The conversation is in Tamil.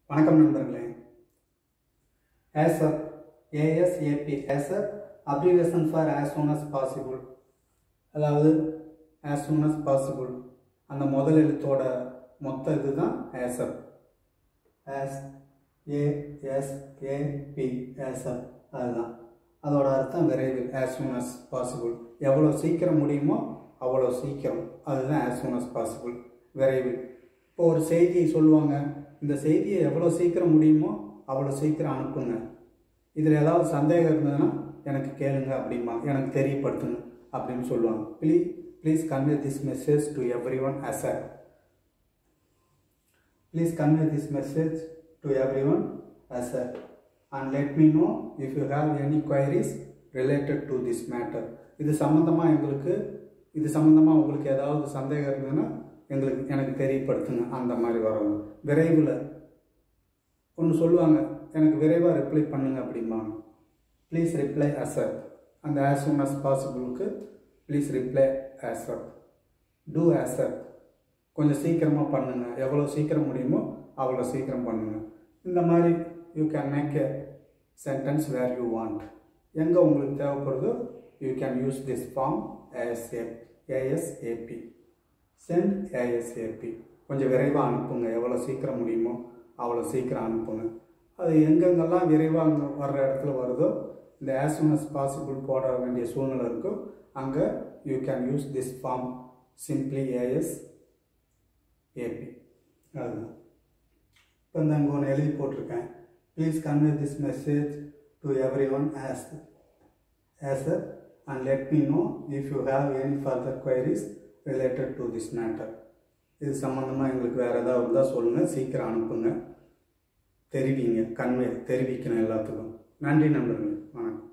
வணக்கம் நண்பர்களே ASAP ASAP ASAP abbreviation for as soon as possible அதாவது as soon as possible அந்த முதல் எழுத்தோட மொத்த இதுதான் ASAP as A S A P ASAP அதுதான் அதோட அர்த்தம் விரைவில் as soon as possible எவ்வளோ சீக்கிரம் முடியுமோ அவ்வளோ சீக்கிரம் அதுதான் as soon as possible விரைவில் இப்போ ஒரு செய்தியை சொல்லுவாங்க இந்த செய்தியை எவ்வளோ சீக்கிரம் முடியுமோ அவ்வளோ சீக்கிரம் அனுப்புங்க இதில் ஏதாவது சந்தேகம் இருந்ததுன்னா எனக்கு கேளுங்க அப்படிமா எனக்கு தெரியப்படுத்துங்க அப்படின்னு சொல்லுவாங்க please please convey this message to everyone as a please convey this message to everyone as a and let me know if you have any queries related to this matter இது சம்மந்தமாக எங்களுக்கு இது சம்மந்தமாக உங்களுக்கு ஏதாவது சந்தேகம் இருந்ததுன்னா எங்களுக்கு எனக்கு தெரியப்படுத்துங்க அந்த மாதிரி வரவங்க விரைவில் ஒன்று சொல்லுவாங்க எனக்கு விரைவாக ரிப்ளை பண்ணுங்க அப்படிம்பாங்க ப்ளீஸ் ரிப்ளை அசர் அந்த ஆஸ் சூன் அஸ் பாசிபிளுக்கு please reply ASAP to ASAP கொஞ்சம் சீக்கிரமாக பண்ணுங்க எவ்வளோ சீக்கிரம் முடியுமோ அவ்வளோ சீக்கிரம் பண்ணுங்க இந்த மாதிரி you can make a sentence where you want எங்கே உங்களுக்கு தேவைப்படுதோ you can use this form ASAP ASAP send ASAP கொஞ்சம் விரைவாக அனுப்புங்க எவ்வளோ சீக்கிரம் முடியுமோ அவ்வளோ சீக்கிரம் அனுப்புங்க அது எங்கெங்கெல்லாம் விரைவாக அங்கே வர்ற இடத்துல வருதோ இந்த ஆஸ் சூன் அஸ் பாசிபிள் போட வேண்டிய சூழ்நிலை இருக்கோ அங்கே you can use this form simply ASAP அதுதான் இப்போ இந்த அங்கே ஒன்று எழுதி போட்டிருக்கேன் please convey this message to everyone as as and let me know if you have any further queries related to this matter இது சம்மந்தமாக எங்களுக்கு வேறு ஏதாவது இருந்தால் சொல்லுங்கள் சீக்கிரம் அனுப்புங்க தெரிவிங்க கன்வே தெரிவிக்கணும் எல்லாத்துக்கும் நன்றி நண்பர்களே வணக்கம்